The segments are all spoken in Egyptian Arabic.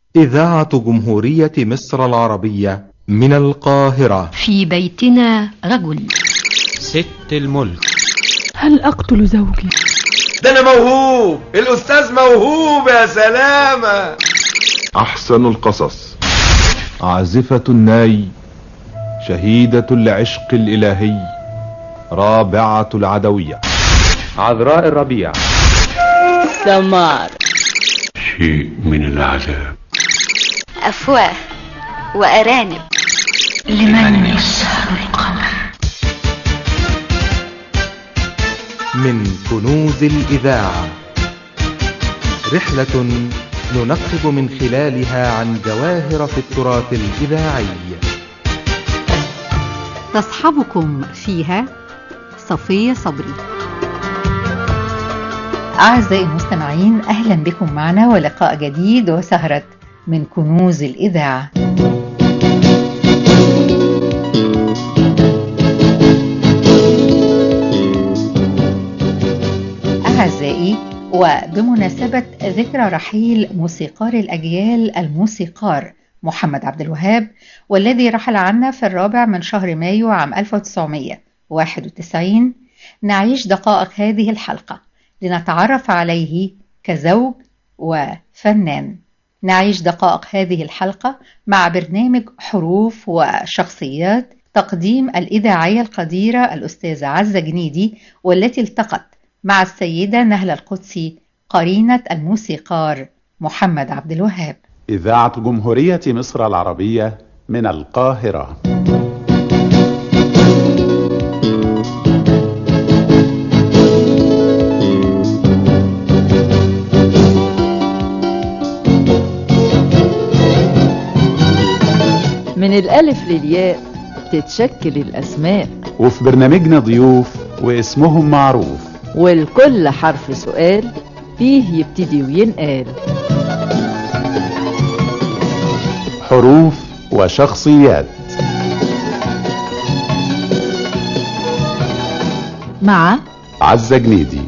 إذاعة جمهورية مصر العربية من القاهرة في بيتنا رجل ست الملك هل أقتل زوجي؟ ده أنا موهوب الأستاذ موهوب يا سلامة أحسن القصص عازفة الناي شهيدة العشق الإلهي رابعة العدوية عذراء الربيع سمار شيء من العذاب أفواه وأرانب لمن يسهر القمر من كنوز الإذاعة رحلة ننقب من خلالها عن جواهر في التراث الإذاعي تصحبكم فيها صفية صبري أعزائي المستمعين أهلا بكم معنا ولقاء جديد وسهرة من كنوز الإذاعة أعزائي وبمناسبة ذكرى رحيل موسيقار الأجيال الموسيقار محمد عبد الوهاب والذي رحل عنا في الرابع من شهر مايو عام 1991 نعيش دقائق هذه الحلقة لنتعرف عليه كزوج وفنان نعيش دقائق هذه الحلقة مع برنامج حروف وشخصيات تقديم الإذاعية القديرة الأستاذة عزة جنيدي والتي التقت مع السيدة نهلة القدسي قرينة الموسيقار محمد عبد الوهاب إذاعة جمهورية مصر العربية من القاهرة من الألف للياء تتشكل الأسماء وفي برنامجنا ضيوف واسمهم معروف والكل حرف سؤال فيه يبتدي وينقال حروف وشخصيات مع عزة جنيدي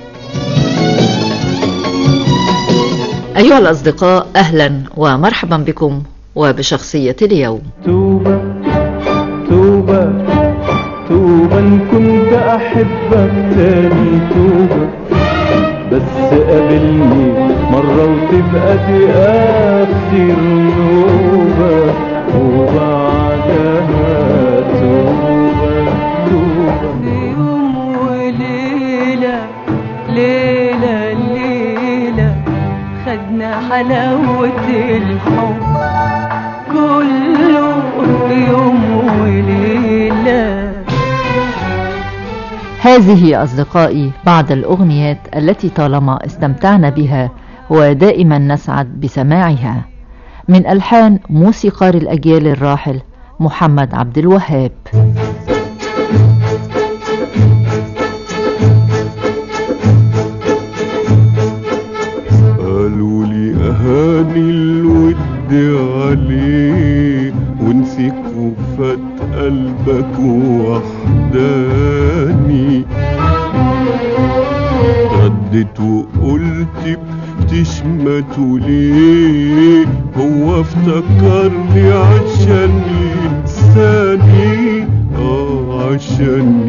أيها الأصدقاء أهلا ومرحبا بكم وبشخصية اليوم توبة توبة توبة إن كنت أحبك تاني توبة بس قابلني مرة وتبقى دي آخر نوبة وبعدها توبة توبة يوم وليلة ليلة ليلة خدنا حلاوة الحب كله يوم وليلة هذه أصدقائي بعض الأغنيات التي طالما استمتعنا بها ودائما نسعد بسماعها من ألحان موسيقار الأجيال الراحل محمد عبد الوهاب قالوا لي أهاني الود عليه ونسيك وفات قلبك وحداني ردت وقلت بتشمتوا ليه هو افتكرني عشان ينساني اه عشان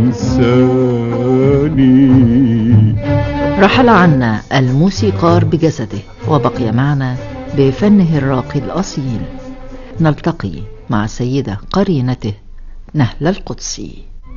ينساني رحل عنا الموسيقار بجسده وبقي معنا بفنه الراقي الأصيل نلتقي مع السيدة قرينته نهلة القدسي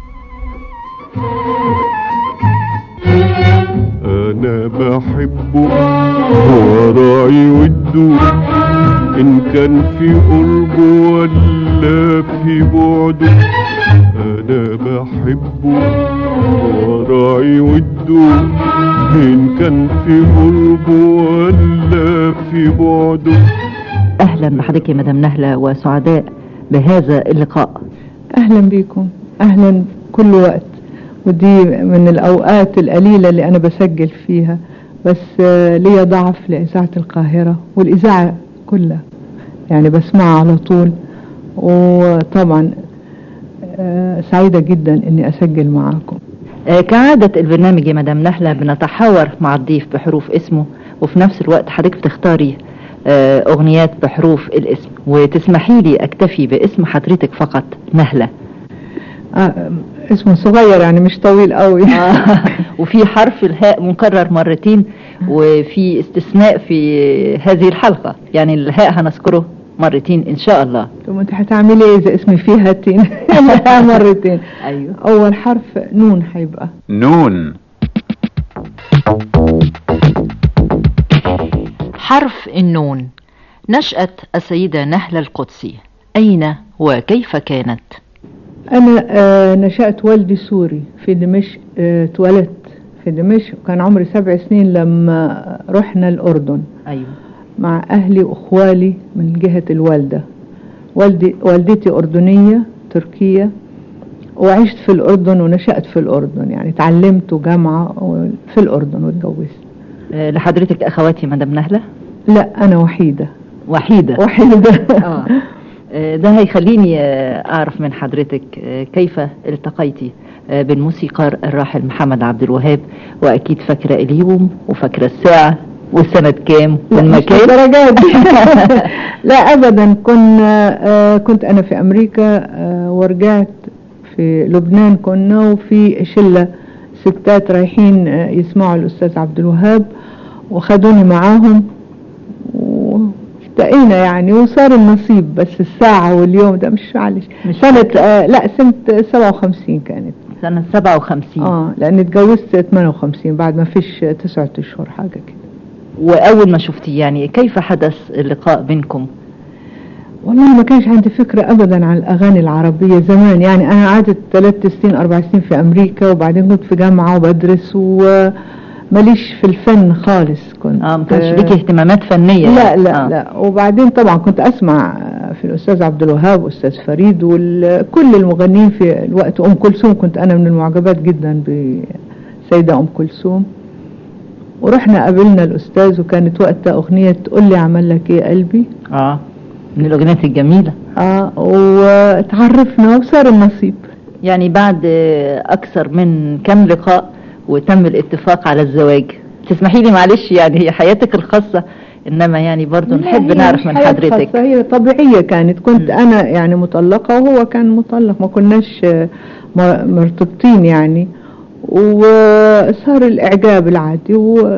أنا بحبه وراعي وده إن كان في قربه ولا في بعده أنا بحبه وراعي وده إن كان في قربه ولا في بعده أهلا بحضرتك يا مدام نهلة وسعداء بهذا اللقاء أهلا بكم أهلا كل وقت ودي من الأوقات القليلة اللي أنا بسجل فيها بس ليا ضعف لإذاعة القاهرة والإذاعة كلها يعني بسمعها على طول وطبعا سعيدة جدا أني أسجل معاكم كعادة البرنامج يا مدام نهلة بنتحاور مع الضيف بحروف اسمه وفي نفس الوقت حضرتك بتختاري أغنيات بحروف الاسم وتسمحي لي أكتفي باسم حضرتك فقط نهلة آه اسمه صغير يعني مش طويل قوي آه وفي حرف الهاء مكرر مرتين وفي استثناء في هذه الحلقة يعني الهاء هنذكره مرتين ان شاء الله طب انت هتعملي ايه اذا اسمي فيه هاتين مرتين ايوه اول حرف نون هيبقى نون حرف النون نشأة السيدة نهلة القدسي أين وكيف كانت؟ أنا آه نشأت والدي سوري في دمشق آه اتولدت في دمشق وكان عمري سبع سنين لما رحنا الأردن أيوه مع أهلي وأخوالي من جهة الوالدة والدي والدتي أردنية تركية وعشت في الأردن ونشأت في الأردن يعني تعلمت جامعة في الأردن واتجوزت أه لحضرتك أخواتي مدام نهلة؟ لا أنا وحيدة وحيدة وحيدة آه. ده هيخليني أعرف من حضرتك كيف التقيتي بالموسيقار الراحل محمد عبد الوهاب وأكيد فاكرة اليوم وفاكرة الساعة والسنة كام والمكان درجات لا ابدا كنا آه كنت انا في امريكا آه ورجعت في لبنان كنا وفي شلة ستات رايحين آه يسمعوا الاستاذ عبد الوهاب وخدوني معاهم والتقينا يعني وصار النصيب بس الساعة واليوم ده مش معلش سنة آه لا سنة 57 كانت سنة 57 اه لان اتجوزت 58 بعد ما فيش تسعة اشهر حاجة كده وأول ما شفتيه يعني كيف حدث اللقاء بينكم والله ما كانش عندي فكرة أبدا عن الأغاني العربية زمان يعني أنا قعدت ثلاث سنين أربع سنين في أمريكا وبعدين كنت في جامعة وبدرس وماليش في الفن خالص كنت آه ما كانش ليكي اهتمامات فنية لا لا آه. لا وبعدين طبعا كنت أسمع في الأستاذ عبد الوهاب وأستاذ فريد وكل المغنيين في الوقت أم كلثوم كنت أنا من المعجبات جدا بسيدة أم كلثوم ورحنا قابلنا الأستاذ وكانت وقتها أغنية تقول لي عمل لك إيه قلبي آه من الأغنيات الجميلة آه وتعرفنا وصار النصيب يعني بعد أكثر من كم لقاء وتم الاتفاق على الزواج تسمحي لي معلش يعني هي حياتك الخاصة إنما يعني برضو نحب نعرف من حضرتك خاصة هي طبيعية كانت كنت م. أنا يعني مطلقة وهو كان مطلق ما كناش مرتبطين يعني وصار الإعجاب العادي و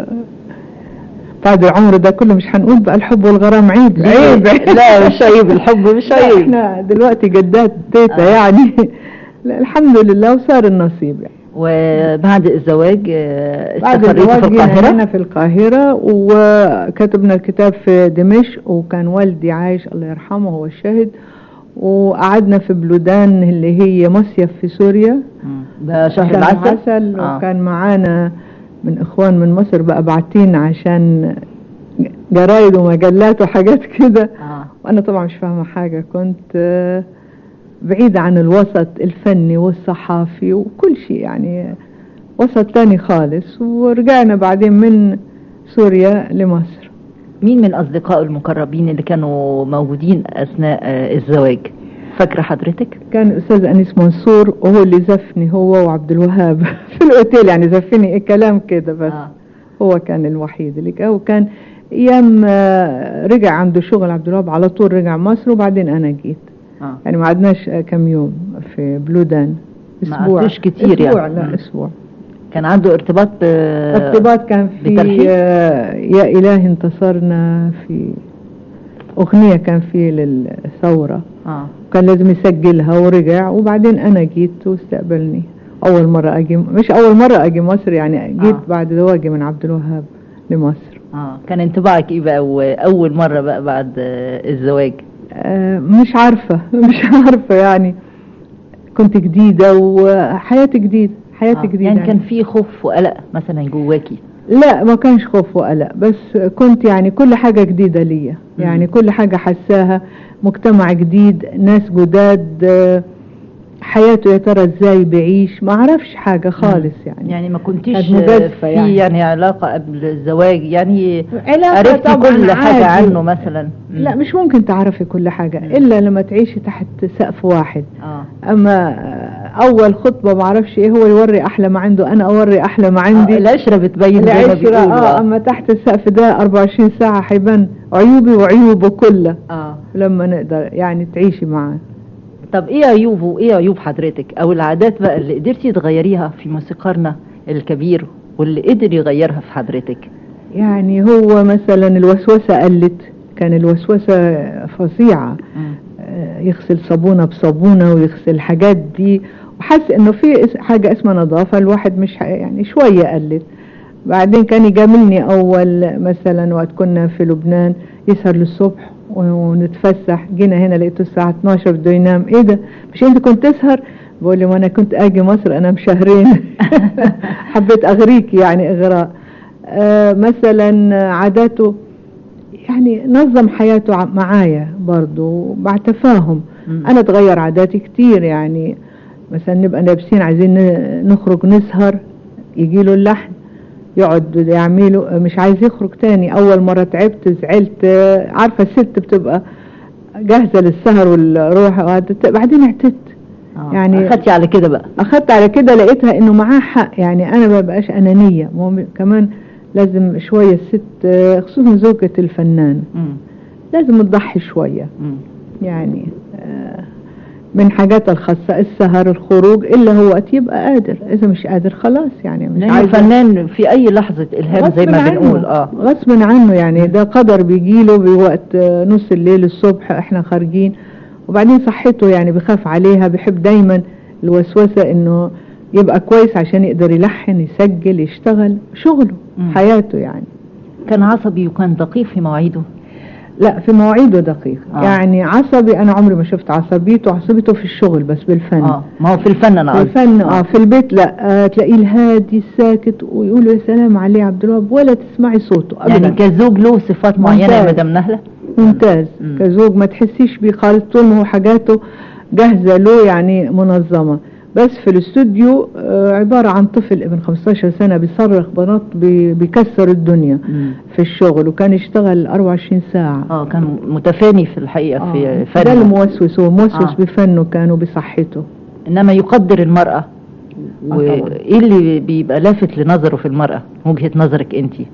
بعد العمر ده كله مش هنقول بقى الحب والغرام عيب عيب لا مش عيب الحب مش عيب احنا دلوقتي جدات تيتا آه. يعني لا الحمد لله وصار النصيب يعني وبعد الزواج بعد الزواج في القاهرة هنا في القاهرة وكتبنا الكتاب في دمشق وكان والدي عايش الله يرحمه هو الشاهد وقعدنا في بلودان اللي هي مصيف في سوريا ده شهر العسل, العسل آه. وكان معانا من اخوان من مصر بقى باعتين عشان جرايد ومجلات وحاجات كده آه. وانا طبعا مش فاهمه حاجه كنت بعيدة عن الوسط الفني والصحافي وكل شيء يعني وسط تاني خالص ورجعنا بعدين من سوريا لمصر مين من أصدقائه المقربين اللي كانوا موجودين أثناء الزواج فاكرة حضرتك؟ كان الأستاذ أنيس منصور وهو اللي زفني هو وعبد الوهاب في الأوتيل يعني زفني إيه كلام كده بس آه. هو كان الوحيد اللي كان وكان أيام رجع عنده شغل عبد الوهاب على طول رجع مصر وبعدين أنا جيت آه. يعني ما عدناش كم يوم في بلودان اسبوع ما كتير اسبوع يعني لا اسبوع كان عنده ارتباط ب... ارتباط كان في يا إلهي انتصرنا في أغنية كان في للثورة آه. كان لازم يسجلها ورجع وبعدين أنا جيت واستقبلني أول مرة أجي مش أول مرة أجي مصر يعني جيت آه. بعد زواجي من عبد الوهاب لمصر آه. كان انطباعك إيه بقى وأول مرة بقى بعد الزواج آه مش عارفة مش عارفة يعني كنت جديدة وحياتي جديدة حياتي آه. جديدة يعني كان في خوف وقلق مثلا جواكي لا ما كانش خوف وقلق بس كنت يعني كل حاجة جديدة ليا يعني كل حاجة حساها مجتمع جديد ناس جداد حياته يا ترى ازاي بيعيش ما اعرفش حاجة خالص يعني يعني ما كنتيش كانت مجازفة في يعني. يعني. علاقة قبل الزواج يعني علاقة عرفتي طبعاً كل حاجة عادي. عنه مثلا لا مش ممكن تعرفي كل حاجة إلا لما تعيشي تحت سقف واحد اه أما أول خطبة ما أعرفش إيه هو يوري أحلى ما عنده أنا أوري أحلى ما عندي آه، العشرة بتبين زي ما العشرة بيقولوا آه أما تحت السقف ده 24 ساعة حيبان عيوبي وعيوبه كلها اه لما نقدر يعني تعيشي معاه طب ايه عيوبه وايه عيوب حضرتك او العادات بقى اللي قدرتي تغيريها في موسيقارنا الكبير واللي قدر يغيرها في حضرتك يعني هو مثلا الوسوسة قلت كان الوسوسة فظيعة آه، يغسل صابونة بصابونة ويغسل الحاجات دي وحس انه في اس- حاجة اسمها نظافة الواحد مش ح- يعني شوية قلت بعدين كان يجاملني اول مثلا وقت كنا في لبنان يسهر للصبح و- ونتفسح جينا هنا لقيته الساعة 12 بده ينام ايه ده مش انت كنت تسهر بقول له ما انا كنت اجي مصر انام شهرين حبيت اغريك يعني اغراء آه مثلا عاداته يعني نظم حياته ع- معايا برضو بعد تفاهم انا اتغير عاداتي كتير يعني مثلا نبقى لابسين عايزين ن- نخرج نسهر يجي له اللحن يقعد يعمله مش عايز يخرج تاني اول مرة تعبت زعلت آه، عارفة الست بتبقى جاهزة للسهر والروح وقعدت- بعدين اعتدت يعني اخدتي على كده بقى اخدت على كده لقيتها انه معاه حق يعني انا ما بقاش انانيه مو- كمان لازم شويه الست آه، خصوصا زوجة الفنان مم. لازم تضحي شويه مم. يعني آه، من حاجاتها الخاصة السهر الخروج إلا هو وقت يبقى قادر إذا مش قادر خلاص يعني مش لانه عايز فنان في اي لحظة الهام زي غصب ما عنه. بنقول اه غصب عنه يعني ده قدر بيجيله بوقت آه، نص الليل الصبح احنا خارجين وبعدين صحته يعني بخاف عليها بيحب دايما الوسوسة انه يبقى كويس عشان يقدر يلحن يسجل يشتغل شغله مم. حياته يعني كان عصبي وكان دقيق في مواعيده لا في مواعيده دقيق آه. آه. يعني عصبي انا عمري ما شفت عصبيته عصبيته في الشغل بس بالفن اه ما هو في الفن انا في قصدي الفن اه في البيت لا آه تلاقيه الهادي الساكت ويقولوا يا سلام عليه عبد الوهاب ولا تسمعي صوته ابدا يعني كزوج له صفات معينة يا ممتاز. مدام نهلة ممتاز مم. كزوج ما تحسيش بيه خالص طول ما هو حاجاته جاهزة له يعني منظمة بس في الاستوديو آه، عبارة عن طفل ابن 15 سنة بيصرخ بنط بي- بيكسر الدنيا مم. في الشغل وكان يشتغل 24 ساعة اه كان متفاني في الحقيقة في آه. ده فنه الموسوس هو موسوس آه. بفنه كان وبصحته انما يقدر المرأة طبعاً. وايه اللي بيبقى لافت لنظره في المرأة وجهة نظرك انتي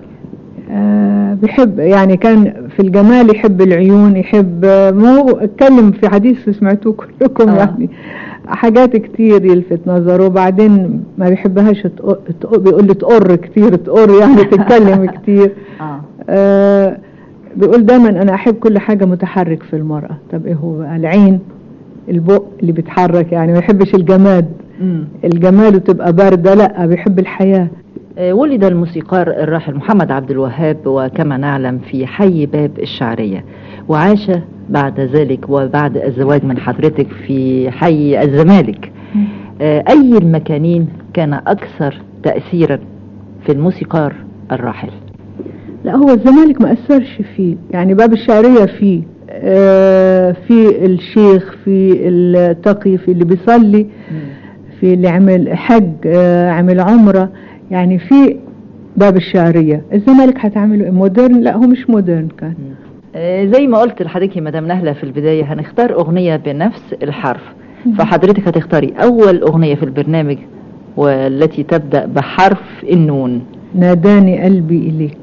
آه بيحب يعني كان في الجمال يحب العيون يحب آه، مو اتكلم في حديث سمعتوه كلكم آه. آه. يعني حاجات كتير يلفت نظره وبعدين ما بيحبهاش تق- تق- بيقول لي تقر كتير تقر يعني تتكلم كتير اه آه بيقول دايما انا احب كل حاجة متحرك في المرأة طب ايه هو بقى العين البق اللي بيتحرك يعني ما يحبش الجماد مم. الجمال وتبقى باردة لا بيحب الحياة آه، ولد الموسيقار الراحل محمد عبد الوهاب وكما نعلم في حي باب الشعرية وعاش بعد ذلك وبعد الزواج من حضرتك في حي الزمالك آه، أي المكانين كان أكثر تأثيرا في الموسيقار الراحل لا هو الزمالك ما أثرش فيه يعني باب الشعرية فيه آه في الشيخ في التقي في اللي بيصلي في اللي عمل حج آه عمل عمرة يعني في باب الشعرية الزمالك هتعمله إيه؟ مودرن لا هو مش مودرن كان آه، زي ما قلت لحضرتك يا مدام نهلة في البداية هنختار أغنية بنفس الحرف فحضرتك هتختاري أول أغنية في البرنامج والتي تبدأ بحرف النون ناداني قلبي إليك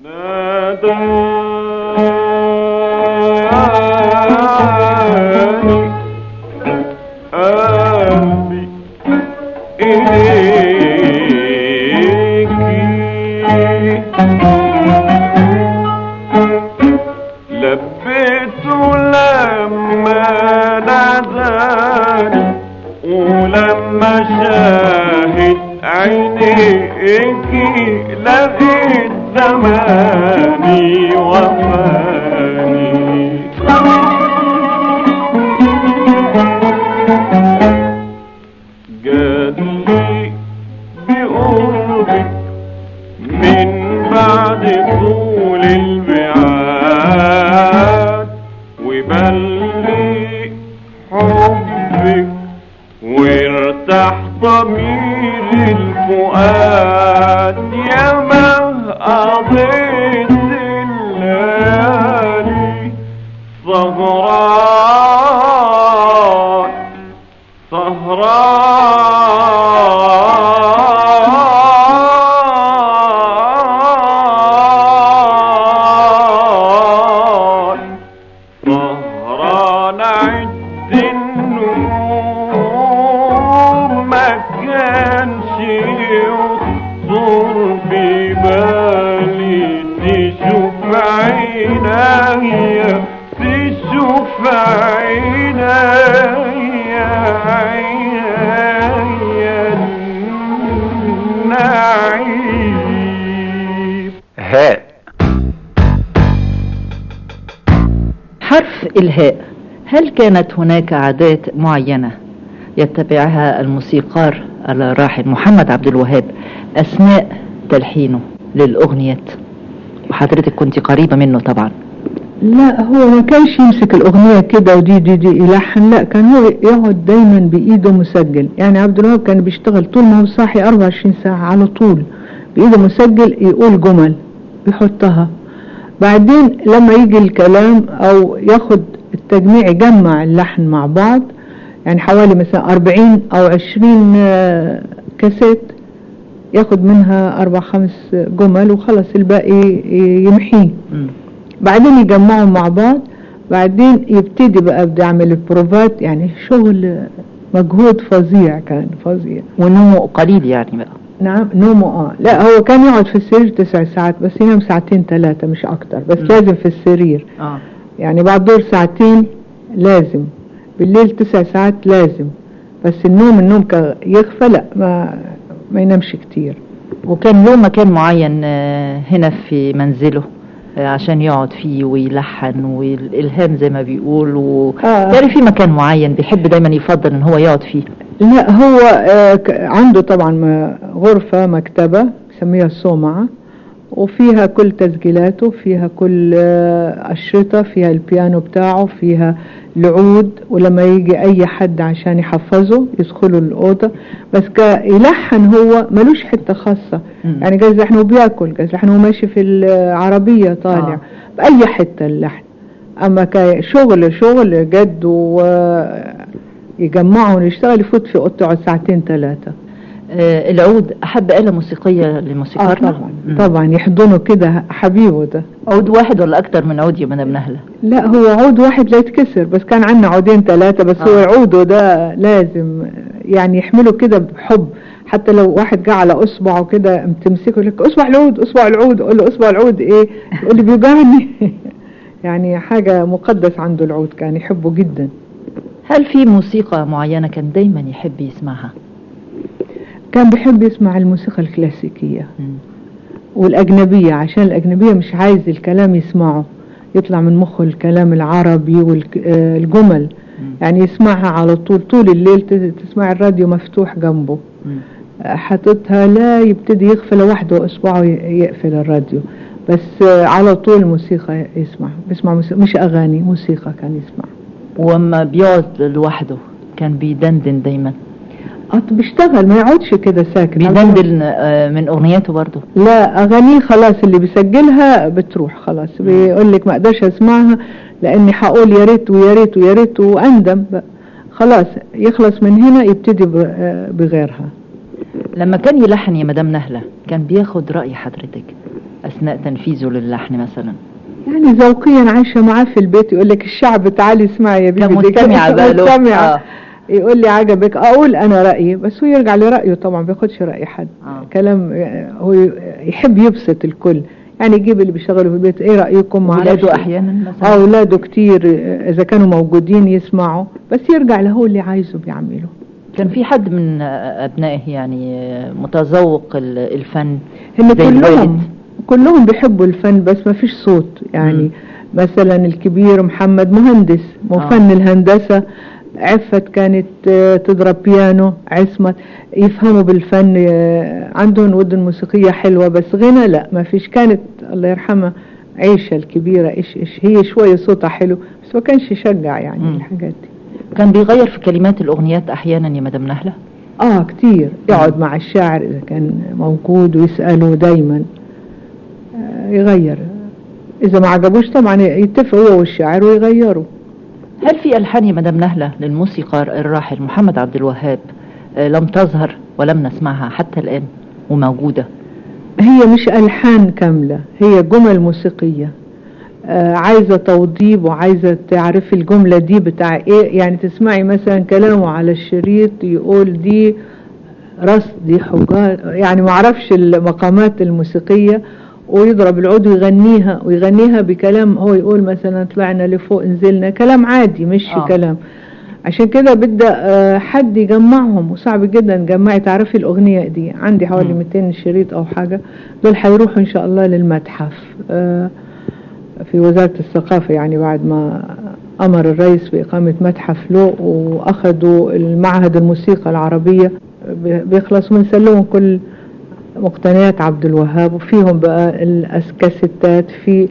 قلبي إليكي لبيته لما ناداني ولما شاهد عينيكي لقيت زماني وفاني قالي بقربك من بعد طول البعاد وبلي حبك ضمير الفؤاد يا ما قضيت الليالي سهران سهران سهران عد النوم ما كانش يخطر ببالي تشوف عينيا تشوف عينيا عينيا النعيم هاء حرف الهاء هل كانت هناك عادات معينة يتبعها الموسيقار الراحل محمد عبد الوهاب أثناء تلحينه للأغنيات وحضرتك كنت قريبة منه طبعا لا هو ما كانش يمسك الأغنية كده ودي دي دي يلحن لا كان هو يقعد دايما بإيده مسجل يعني عبد الوهاب كان بيشتغل طول ما هو صاحي 24 ساعة على طول بإيده مسجل يقول جمل يحطها بعدين لما يجي الكلام أو ياخد التجميع يجمع اللحن مع بعض يعني حوالي مثلا 40 أو 20 آه، كاسيت ياخد منها أربع خمس جمل وخلص الباقي يمحيه بعدين يجمعهم مع بعض بعدين يبتدي بقى بده يعمل البروفات يعني شغل مجهود فظيع كان فظيع ونومه قليل يعني بقى نعم نومه اه لا هو كان يقعد في السرير تسع ساعات بس ينام ساعتين ثلاثة مش أكتر بس لازم في السرير اه يعني بعد دور ساعتين لازم بالليل تسع ساعات لازم بس النوم النوم كان يخفى لا ما ما ينامش كتير وكان له مكان معين آه، هنا في منزله آه، عشان يقعد فيه ويلحن والإلهام زي ما بيقول و... آه. يعني في مكان معين بيحب دايما يفضل ان هو يقعد فيه لا هو آه، ك- عنده طبعا م- غرفة مكتبة بسميها الصومعة وفيها كل تسجيلاته فيها كل آه، أشرطة فيها البيانو بتاعه فيها العود ولما يجي أي حد عشان يحفظه يدخلوا الأوضة بس ك- يلحن هو ملوش حتة خاصة يعني جايز لحن وبياكل جايز لحن وماشي في العربية طالع آه. بأي حتة اللحن أما كشغل شغل جد ويجمعهم يشتغل يفوت في أوضته يقعد ساعتين ثلاثة آه، العود أحب آلة موسيقية آه لموسيقارنا طبعا طبعا يحضنه كده حبيبه ده عود واحد ولا أكتر من عود يا مدام نهلة لا هو عود واحد لا يتكسر بس كان عندنا عودين ثلاثة بس هو عوده ده لازم يعني يحمله كده بحب حتى لو واحد جه على اصبعه كده تمسكه يقول لك اصبع العود اصبع العود اقول له اصبع العود ايه يقول لي بيوجعني يعني حاجة مقدس عنده العود كان يحبه جدا هل في موسيقى معينة كان دايما يحب يسمعها كان بيحب يسمع الموسيقى الكلاسيكية والأجنبية عشان الأجنبية مش عايز الكلام يسمعه يطلع من مخه الكلام العربي والجمل يعني يسمعها على طول طول الليل ت- تسمع الراديو مفتوح جنبه آه، حاططها لا يبتدي يغفل لوحده اصبعه ي- يقفل الراديو بس آه، على طول موسيقى يسمع بيسمع موسيقى مش اغاني موسيقى كان يسمع وأما بيقعد لوحده كان بيدندن دايما اه بيشتغل ما يقعدش كده ساكت بيدندن آه، من أغنياته برضه لا اغانيه خلاص اللي بيسجلها بتروح خلاص بيقول لك ما اقدرش اسمعها لاني هقول يا ريت ويا ريت ويا ريت واندم بقى. خلاص يخلص من هنا يبتدي ب- آه، بغيرها لما كان يلحن يا مدام نهلة كان بياخد رأي حضرتك أثناء تنفيذه للحن مثلا يعني ذوقيا عايشه معاه في البيت يقول لك الشعب تعالي اسمعي يا بيبي دي كده. كمستمعة بقى له. مستمعة. آه. يقول لي عجبك اقول انا رايي بس هو يرجع لرايه طبعا ما بياخدش راي حد آه. كلام آه، هو يحب يبسط الكل يعني يجيب اللي بيشتغلوا في البيت ايه رايكم ما ولاده أعرفش. أحيانا مثلا اولاده كتير آه، اذا كانوا موجودين يسمعوا بس يرجع له هو اللي عايزه بيعمله كان في حد من آه، أبنائه يعني آه، متذوق ال- الفن هم زي الوالد؟ كلهم كلهم بيحبوا الفن بس ما فيش صوت يعني مثلا الكبير محمد مهندس مفن آه. الهندسة عفت كانت آه، تضرب بيانو عصمت يفهموا بالفن آه، عندهم ودن موسيقية حلوة بس غنى لا ما فيش كانت الله يرحمها عيشة الكبيرة إيش إيش هي شوية صوتها حلو بس ما كانش يشجع يعني مم. الحاجات دي كان بيغير في كلمات الأغنيات أحيانا يا مدام نهلة اه كتير يقعد مع الشاعر اذا كان موجود ويسأله دايما آه يغير اذا ما عجبوش طبعا يتفق هو والشاعر ويغيروا هل في ألحان يا مدام نهلة للموسيقار الراحل محمد عبد الوهاب آه، لم تظهر ولم نسمعها حتى الآن وموجودة هي مش ألحان كاملة هي جمل موسيقية آه عايزة توضيب وعايزة تعرفي الجملة دي بتاع ايه يعني تسمعي مثلا كلامه على الشريط يقول دي رص دي حجار يعني معرفش المقامات الموسيقية ويضرب العود ويغنيها ويغنيها بكلام هو يقول مثلا طلعنا لفوق نزلنا كلام عادي مش آه. كلام عشان كده بدأ آه، حد يجمعهم وصعب جدا جمعي تعرفي الأغنية دي عندي حوالي 200 شريط أو حاجة دول هيروحوا إن شاء الله للمتحف آه، في وزارة الثقافة يعني بعد ما أمر الرئيس بإقامة متحف له وأخذوا المعهد الموسيقى العربية بيخلصوا بنسلمهم كل مقتنيات عبد الوهاب وفيهم بقى الكاسيتات في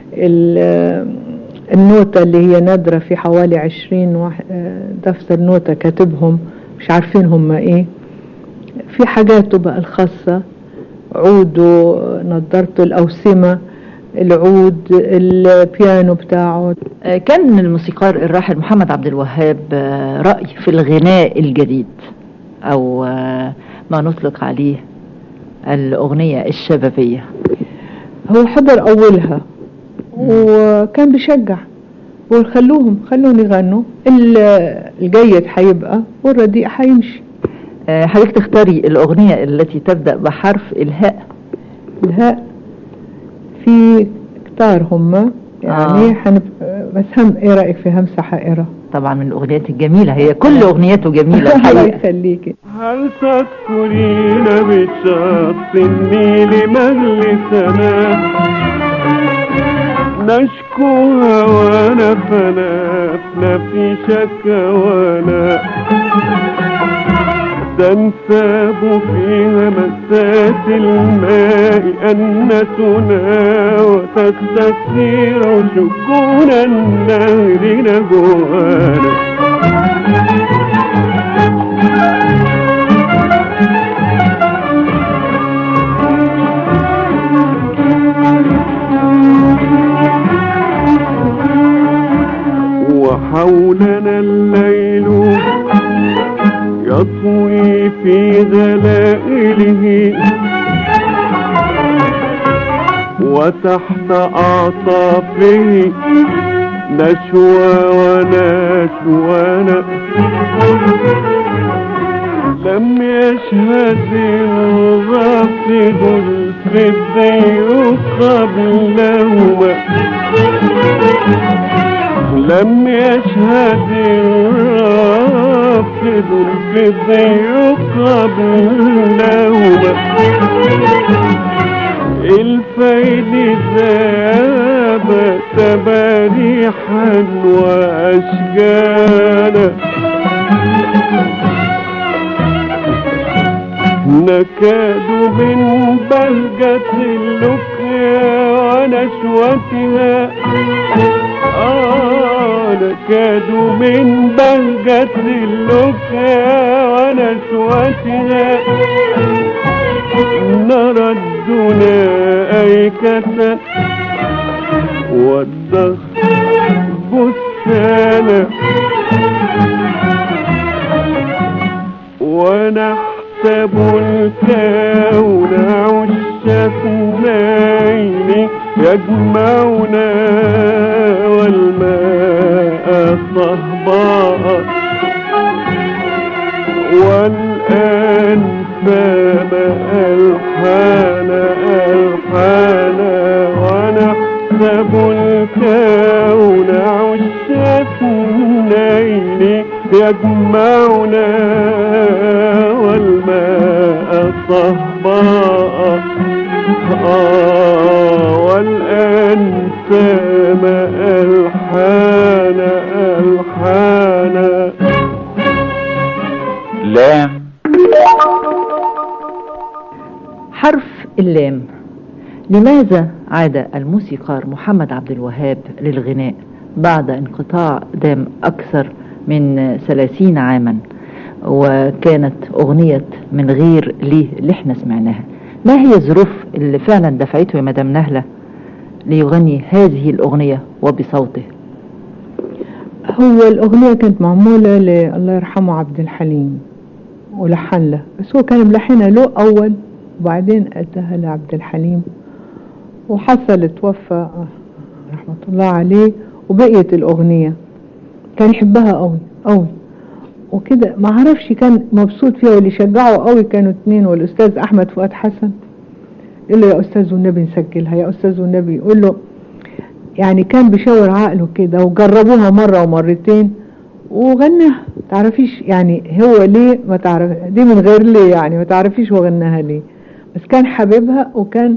النوتة اللي هي نادرة في حوالي عشرين واحد دفتر نوتة كاتبهم مش عارفين هم ايه في حاجاته بقى الخاصة عوده نضارته الأوسمة العود البيانو بتاعه كان الموسيقار الراحل محمد عبد الوهاب رأي في الغناء الجديد أو ما نطلق عليه الأغنية الشبابية هو حضر أولها وكان بيشجع وخلوهم خلوهم يغنوا الجيد هيبقى والرديء هيمشي حضرتك تختاري الأغنية التي تبدأ بحرف الهاء الهاء في كتار هم يعني آه. حنب... بس هم ايه رأيك في همسة حائرة طبعا من الأغنيات الجميلة هي كل أغنيته جميلة الله يخليكي هل تذكرين بشط النيل مجلسنا نشكو هوانا فنفنا في شكوانا تنساب في همسات الماء أنتنا وتستثير شكون النهر نجوانا وحولنا الليل يطوي في ذلائله وتحت أعطافه نشوى ونشوانا لم يشهد الرافض الفدي قبلهما لم يشهد الرافض الفضي قبلهما الفيل ذاب تباريحا وأشجانا نكاد من بهجة اللقيا ونشوتها آه نكاد من بهجة اللقيا ونشوتها نرى الدنا أيكة والدهر بستانا ونحسب الكون عش اثنين يجمعنا والماء صهباء والآن فام ألحان ألحان ونحسب الكون عش اثنين يجمعنا والماء صهباء آه والآن سام ألحان ألحان لام حرف اللام لماذا عاد الموسيقار محمد عبد الوهاب للغناء بعد انقطاع دام أكثر من ثلاثين عاما وكانت أغنية من غير ليه اللي احنا سمعناها ما هي الظروف اللي فعلا دفعته يا مدام نهلة ليغني هذه الأغنية وبصوته هو الأغنية كانت معمولة ل- الله يرحمه عبد الحليم ولحن له بس هو كان ملحنها له أول وبعدين أداها لعبد الحليم وحصل توفى آه، رحمة الله عليه وبقيت الأغنية كان يحبها قوي قوي وكده ما عرفش كان مبسوط فيها واللي شجعه قوي كانوا اتنين والأستاذ أحمد فؤاد حسن يقول له يا أستاذ والنبي نسجلها يا أستاذ والنبي يقول له يعني كان بيشاور عقله كده وجربوها مرة ومرتين وغناها تعرفيش يعني هو ليه ما تعرف دي من غير ليه يعني ما تعرفيش هو غناها ليه بس كان حبيبها وكان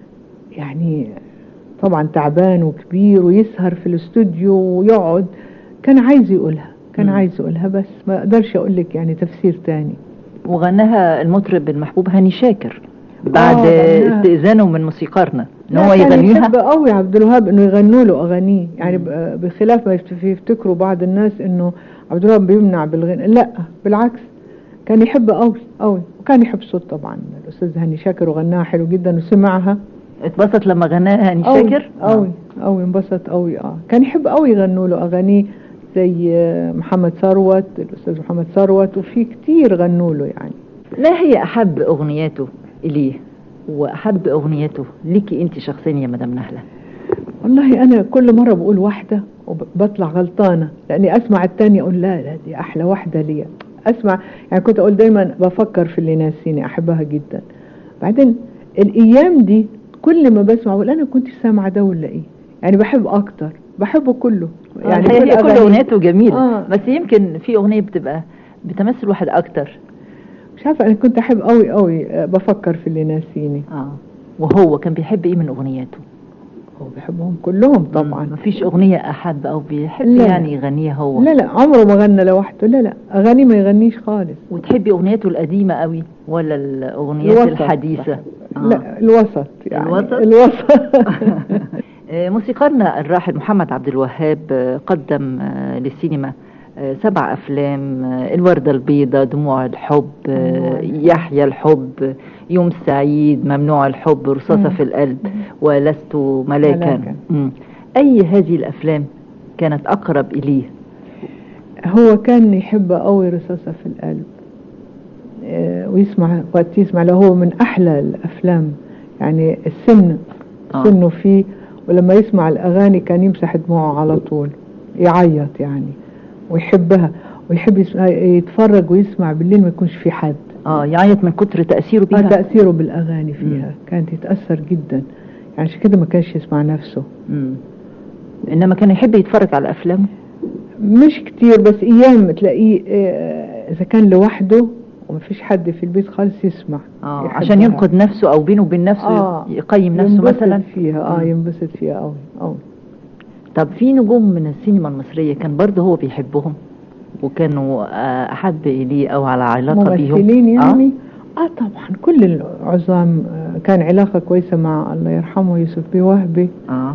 يعني طبعا تعبان وكبير ويسهر في الاستوديو ويقعد كان عايز يقولها كان مم. عايز يقولها بس ما اقدرش اقول لك يعني تفسير تاني وغناها المطرب المحبوب هاني شاكر بعد غناها. استئذانه من موسيقارنا ان لا، هو كان يغنيها يحب قوي عبد الوهاب انه يغنوا له اغانيه يعني ب- بخلاف ما يفت- يفتكروا بعض الناس انه عبد الوهاب بيمنع بالغنى لا بالعكس كان يحب قوي قوي وكان يحب صوت طبعا الاستاذ هاني شاكر وغناها حلو جدا وسمعها اتبسط لما غناها هاني قوي شاكر قوي قوي انبسط قوي اه كان يحب قوي يغنوا له اغانيه زي آه، محمد ثروت الاستاذ محمد ثروت وفي كتير غنوا له يعني ما هي احب اغنياته اليه واحب اغنياته ليكي انت شخصيا يا مدام نهله والله انا كل مره بقول واحده وبطلع غلطانه لاني اسمع التانية اقول لا لا دي احلى واحده ليا اسمع يعني كنت اقول دايما بفكر في اللي ناسيني احبها جدا بعدين الايام دي كل ما بسمع بقول انا كنت سامعه ده ولا ايه يعني بحب اكتر بحبه كله يعني كل هي كل أغانيه. اغنياته جميله آه. بس يمكن في اغنيه بتبقى بتمثل واحد اكتر مش عارفه انا كنت احب قوي قوي آه، بفكر في اللي ناسيني اه وهو كان بيحب ايه من اغنياته هو بيحبهم كلهم طبعا مفيش اغنيه احب او بيحب لا. يعني يغنيها هو لا لا عمره ما غنى لوحده لا لا اغاني ما يغنيش خالص وتحبي اغنيته القديمه قوي ولا الاغنيات الوسط الحديثه لا الوسط يعني الوسط؟ الوسط آه، موسيقارنا الراحل محمد عبد الوهاب آه، قدم آه، للسينما آه، سبع أفلام آه، الوردة البيضاء دموع الحب آه، يحيى الحب آه، يوم سعيد ممنوع الحب رصاصة مم. في القلب ولست ملاكا ملاكا. مم. أي هذه الأفلام كانت أقرب إليه هو كان يحب قوي رصاصة في القلب آه، ويسمع وقت يسمع له هو من أحلى الأفلام يعني السن آه. سنه فيه ولما يسمع الأغاني كان يمسح دموعه على طول يعيط يعني ويحبها ويحب يسمع يتفرج ويسمع بالليل ما يكونش في حد اه يعيط من كتر تأثيره آه بيها تأثيره بالأغاني فيها كانت يتأثر جدا يعني عشان كده ما كانش يسمع نفسه مم. إنما كان يحب يتفرج على أفلامه مش كتير بس ايام تلاقيه آه، اذا كان لوحده ومفيش حد في البيت خالص يسمع آه يحبها. عشان ينقد نفسه أو بينه وبين نفسه آه. يقيم نفسه ينبسط مثلا فيها اه مم. ينبسط فيها قوي قوي طب في نجوم من السينما المصرية كان برضه هو بيحبهم وكانوا آه، أحب إليه أو على علاقة بيهم ممثلين يعني اه, طبعا كل العظام آه، كان علاقة كويسة مع الله يرحمه يوسف بيه وهبي اه, آه.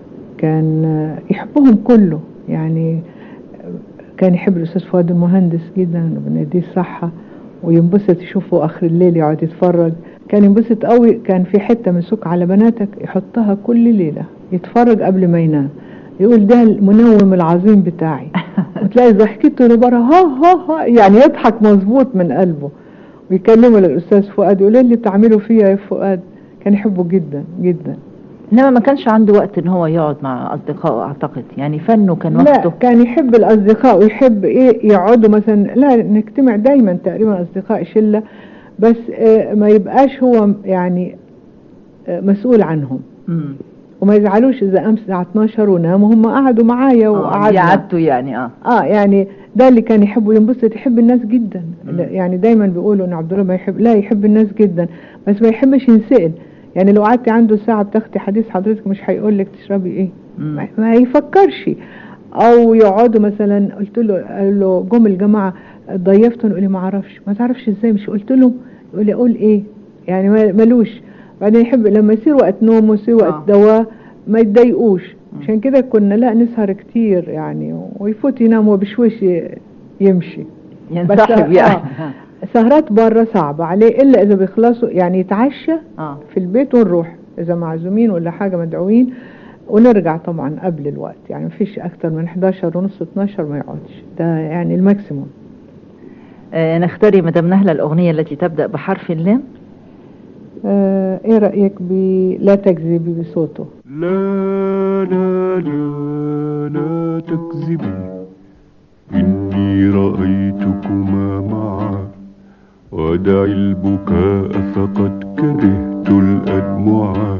كان آه، يحبهم كله يعني آه، كان يحب الأستاذ فؤاد المهندس جدا وبنديه الصحة وينبسط يشوفه آخر الليل يقعد يتفرج كان ينبسط قوي كان في حتة من سك على بناتك يحطها كل ليلة يتفرج قبل ما ينام يقول ده المنوم العظيم بتاعي وتلاقي ضحكته لبره ها ها ها يعني يضحك مظبوط من قلبه ويكلمه للأستاذ فؤاد يقول إيه اللي بتعمله فيا يا فؤاد كان يحبه جدا جدا إنما ما كانش عنده وقت إن هو يقعد مع أصدقائه أعتقد يعني فنه كان لا وقته كان يحب الأصدقاء ويحب إيه يقعدوا مثلا لا نجتمع دايما تقريبا أصدقاء شلة بس آه، ما يبقاش هو يعني آه، مسؤول عنهم مم. وما يزعلوش إذا أمس الساعة 12 وناموا هم قعدوا معايا آه وقعدنا يعدوا يعني اه اه يعني ده اللي كان يحبه ينبسط يحب الناس جدا مم. يعني دايما بيقولوا ان عبد الله ما يحب لا يحب الناس جدا بس ما يحبش ينسأل يعني لو قعدتي عنده ساعة بتاخدي حديث حضرتك مش هيقول لك تشربي ايه مم. ما- ما يفكرش او يقعدوا مثلا قلت له قال له جم الجماعة ضيفتهم يقول لي ما اعرفش ما تعرفش ازاي مش قلت له يقول لي اقول ايه يعني ما- ملوش بعدين يحب لما يصير وقت نوم ويصير وقت آه. دواء ما يتضايقوش عشان كده كنا لا نسهر كتير يعني ويفوت ينام وبشويش ي- يمشي ينسحب يعني آه. سهرات بره صعبة عليه إلا إذا بيخلصوا يعني يتعشى آه. في البيت ونروح إذا معزومين ولا حاجة مدعوين ونرجع طبعا قبل الوقت يعني مفيش أكتر من 11 ونص 12 ما يقعدش ده يعني الماكسيموم آه نختاري مدام نهلة الأغنية التي تبدأ بحرف اللام آه إيه رأيك ب لا تكذبي بصوته لا لا لا لا تكذبي إني رأيتكما معا ودع البكاء فقد كرهت الأدمعا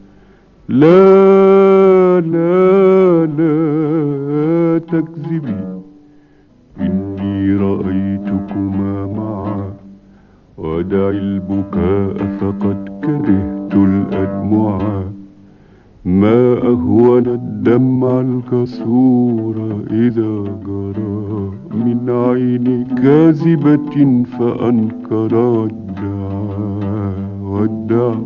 لا لا لا تكذبي إني رأيتكما معا ودع البكاء فقد كرهت الأدمعا ما أهون الدمع الكسور إذا جرى من عين كاذبة فأنكر الدعاء والدعاء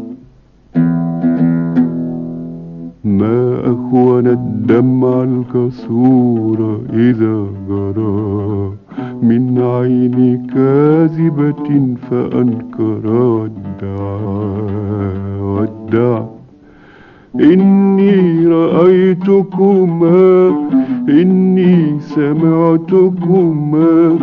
ما أهون الدمع الكسور إذا جرى من عين كاذبة فأنكر الدعاء والدعاء إني رأيتكما إني سمعتكما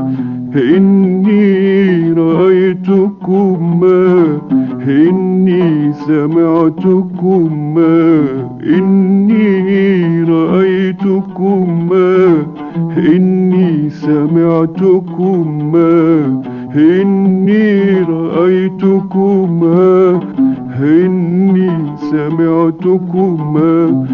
إني رأيتكما إني سمعتكما إني رأيتكما إني سمعتكما إني رأيتكما إني سمعتكما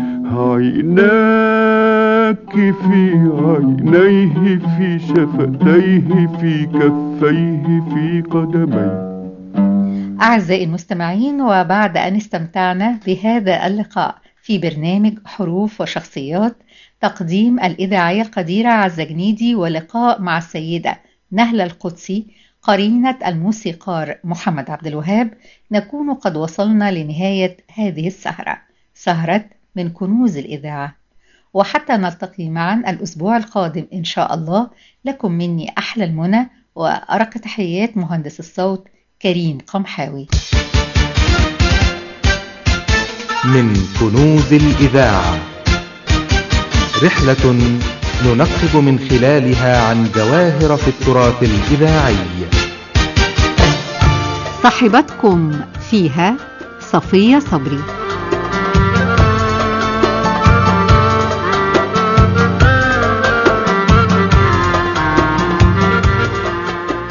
عيناك في عينيه في شفتيه في كفيه في قدميه أعزائي المستمعين وبعد أن استمتعنا بهذا اللقاء في برنامج حروف وشخصيات تقديم الإذاعية القديرة عزة جنيدي ولقاء مع السيدة نهلة القدسي قرينة الموسيقار محمد عبد الوهاب نكون قد وصلنا لنهاية هذه السهرة سهرة من كنوز الإذاعة وحتى نلتقي معا الأسبوع القادم إن شاء الله لكم مني أحلى المنى وأرق تحيات مهندس الصوت كريم قمحاوي من كنوز الإذاعة رحلة ننقب من خلالها عن جواهر في التراث الإذاعي صاحبتكم فيها صفية صبري